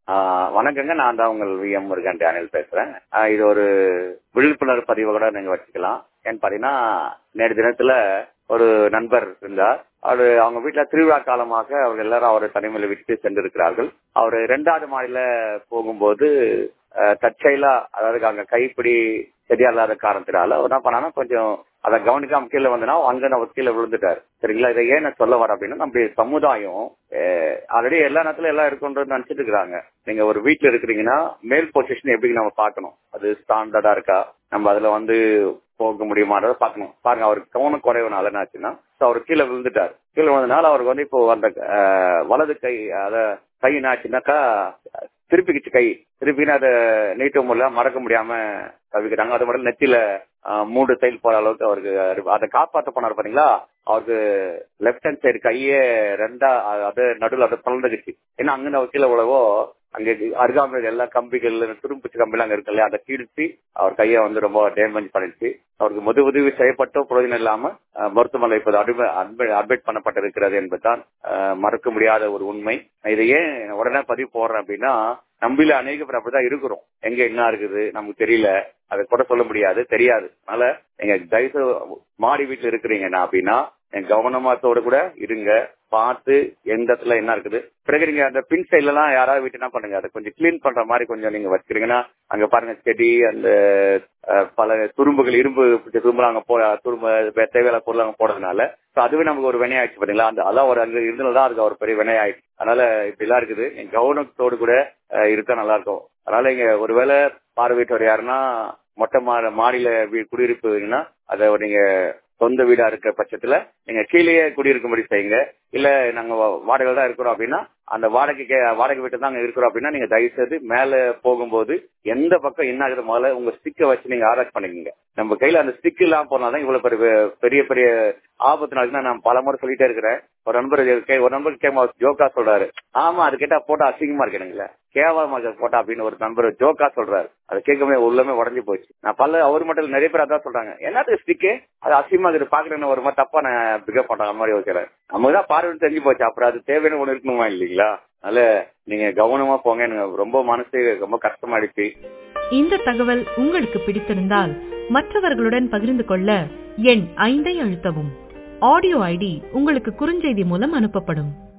ஆஹ் வணக்கங்க நான் தான் உங்கள் வி எம் முருகன் டேனியல் பேசுறேன் ஆஹ் இது ஒரு விழிப்புணர்வு பதிவு கூட நீங்க வச்சுக்கலாம் ஏன்னு பாத்தீங்கன்னா நேற்று தினத்துல ஒரு நண்பர் இருந்தார் அவரு அவங்க வீட்டுல திருவிழா காலமாக அவங்க எல்லாரும் அவரை தனிமையில விட்டு சென்றிருக்கிறார்கள் அவர் இரண்டாவது மாடியில போகும்போது அஹ், தற்செயலா அதாவது அங்க கைப்பிடி சரியா இல்லாத காரணத்தினால அவர் என்ன பண்ணானா கொஞ்சம் அதை கவனிக்காம கீழே வந்தனா அங்க அவர் கீழே விழுந்துட்டாரு சரிங்களா இதை ஏன் நான் சொல்ல வர அப்படின்னா நம்முடைய சமுதாயம் ஆல்ரெடி எல்லா நேரத்துல எல்லாம் இருக்குன்றது நினைச்சிட்டு இருக்கிறாங்க நீங்க ஒரு வீட்டுல இருக்கிறீங்கன்னா மேல் பொசிஷன் எப்படி நம்ம பார்க்கணும் அது ஸ்டாண்டர்டா இருக்கா நம்ம அதுல வந்து போக முடியுமான்றத பார்க்கணும் பாருங்க அவருக்கு கவன குறைவுனால என்ன ஆச்சுன்னா so அவர் கீழே விழுந்துட்டார் கீழே விழுந்தனால அவருக்கு வந்து இப்போ அந்த அஹ், வலது கை அத கை என்ன ஆச்சுன்னாக்கா திருப்பிக்கிச்சு கை திருப்பின்னு அதை நீட்ட முடியல மறக்க முடியாம தவிக்கிறாங்க அது மட்டும் நெத்தியில ஆஹ், மூன்று தையல் போற அளவுக்கு அவருக்கு அறிவு- அதை காப்பாத்த போனார் பாத்தீங்களா அவருக்கு லெப்ட் ஹேண்ட் சைடு கையே ரெண்டா அ- அது நடுவில் அதை பிளந்துக்குச்சு ஏன்னா அங்கிருந்து அவர் கீழே உழவோ அங்க அருகாமையில் எல்லா கம்பிகள் துரும்பிச்சு கம்பிலாம் அங்க இருக்கு இல்லையா அதை கீழ்த்தி அவர் கையை வந்து ரொம்ப டேமேஜ் பண்ணிடுச்சு அவருக்கு முது உதவி செய்யப்பட்டும் பிரயோஜனம் இல்லாம அஹ், மருத்துவமனை இப்போது அட்மிட் பண்ணப்பட்டிருக்கிறது என்பதுதான் அஹ், மறக்க முடியாத ஒரு உண்மை இதை ஏன் உடனே பதிவு போடுறேன் அப்படின்னா நம்பில அநேக பேர் அப்படிதான் இருக்கிறோம் எங்க என்ன இருக்குது நமக்கு தெரியல அதை கூட சொல்ல முடியாது தெரியாது அதனால நீங்க தயவு மாடி வீட்டுல இருக்கிறீங்கன்னா அப்படின்னா நீங்க கவனமாத்தோட கூட இருங்க பார்த்து எந்த இடத்துல என்ன இருக்குது பிறகு நீங்க அந்த பின் சைட்ல எல்லாம் யாராவது வீட்டு என்ன பண்ணுங்க அதை கொஞ்சம் கிளீன் பண்ற மாதிரி கொஞ்சம் நீங்க வச்சுக்கிறீங்கன்னா அங்க பாருங்க செடி அந்த அஹ், பல துரும்புகள் இரும்பு பிடிச்ச துரும்பு அங்க போ துரும்பு வே- தேவையான பொருள் அங்க போடுறதுனால so அதுவே நமக்கு ஒரு வினையாயிடுச்சு பாத்தீங்களா அந்த அதான் ஒரு அங்க இருந்ததுதான் அதுக்கு ஒரு பெரிய வினையாயிடுச்சு அதனால இப்படி எல்லாம் இருக்குது நீங்க கவனத்தோடு கூட அஹ், இருந்தா நல்லா இருக்கும் அதனால இங்க ஒருவேளை பார்வையிட்டவர் யாருன்னா மொட்டை மா- மாடியில வீ- குடியிருப்புன்னா அதை நீங்க சொந்த வீடா இருக்க பட்சத்துல நீங்க கீழேயே குடியிருக்கும்படி செய்யுங்க இல்ல நாங்க வா- வாடகையில தான் இருக்கிறோம் அப்படின்னா அந்த வாடகைக்கு வாடகை வீட்டு தான் இருக்கிறோம் அப்படின்னா நீங்க தயவு செய்து மேல போகும்போது எந்த பக்கம் என்ன ஆகுது முதல்ல உங்க ஸ்டிக்கை வச்சு நீங்க ஆராய்ச்சி பண்ணிக்கோங்க நம்ம கையில அந்த ஸ்டிக் இல்லாம போனாதான் இவ்வளவு பெரிய பெரிய பெரிய ஆபத்து நடக்குதுன்னு நான் பல முறை சொல்லிட்டே இருக்கிறேன் ஒரு நண்பர் கே- ஒரு நண்பர் கேம ஜோக்கா சொல்றாரு ஆமா அது கேட்டா போட்டா அசிங்கமா இருக்கணுங்களே கேவலமா இருக்கு போட்டா அப்படின்னு ஒரு நண்பர் ஜோக்கா சொல்றாரு அது கேட்கவே உள்ளமே உடஞ்சு போச்சு நான் பல அவர் மட்டும் இல்ல, நிறைய பேர் அதான் சொல்றாங்க என்னது ஸ்டிக்கு அது அசிங்கமா இருக்குது பாக்குறேன்னு ஒரு மாதிரி தப்பா நான் பிகப் பண்ற மாதிரி வைக்கிறேன் நமக்கு தான் பார்வை தெரிஞ்சு போச்சு அப்புறம் அது தேவையான ஒண்ணு இருக்கணுமா இல்லீங்களா அதனால நீங்க கவனமா போங்க எனக்கு ரொம்ப மனசு ரொம்ப கஷ்டமாயிடுச்சு இந்த தகவல் உங்களுக்கு பிடித்திருந்தால் மற்றவர்களுடன் பகிர்ந்து கொள்ள எண் ஐந்தை அழுத்தவும் ஆடியோ ஐடி உங்களுக்கு குறுஞ்செய்தி மூலம் அனுப்பப்படும்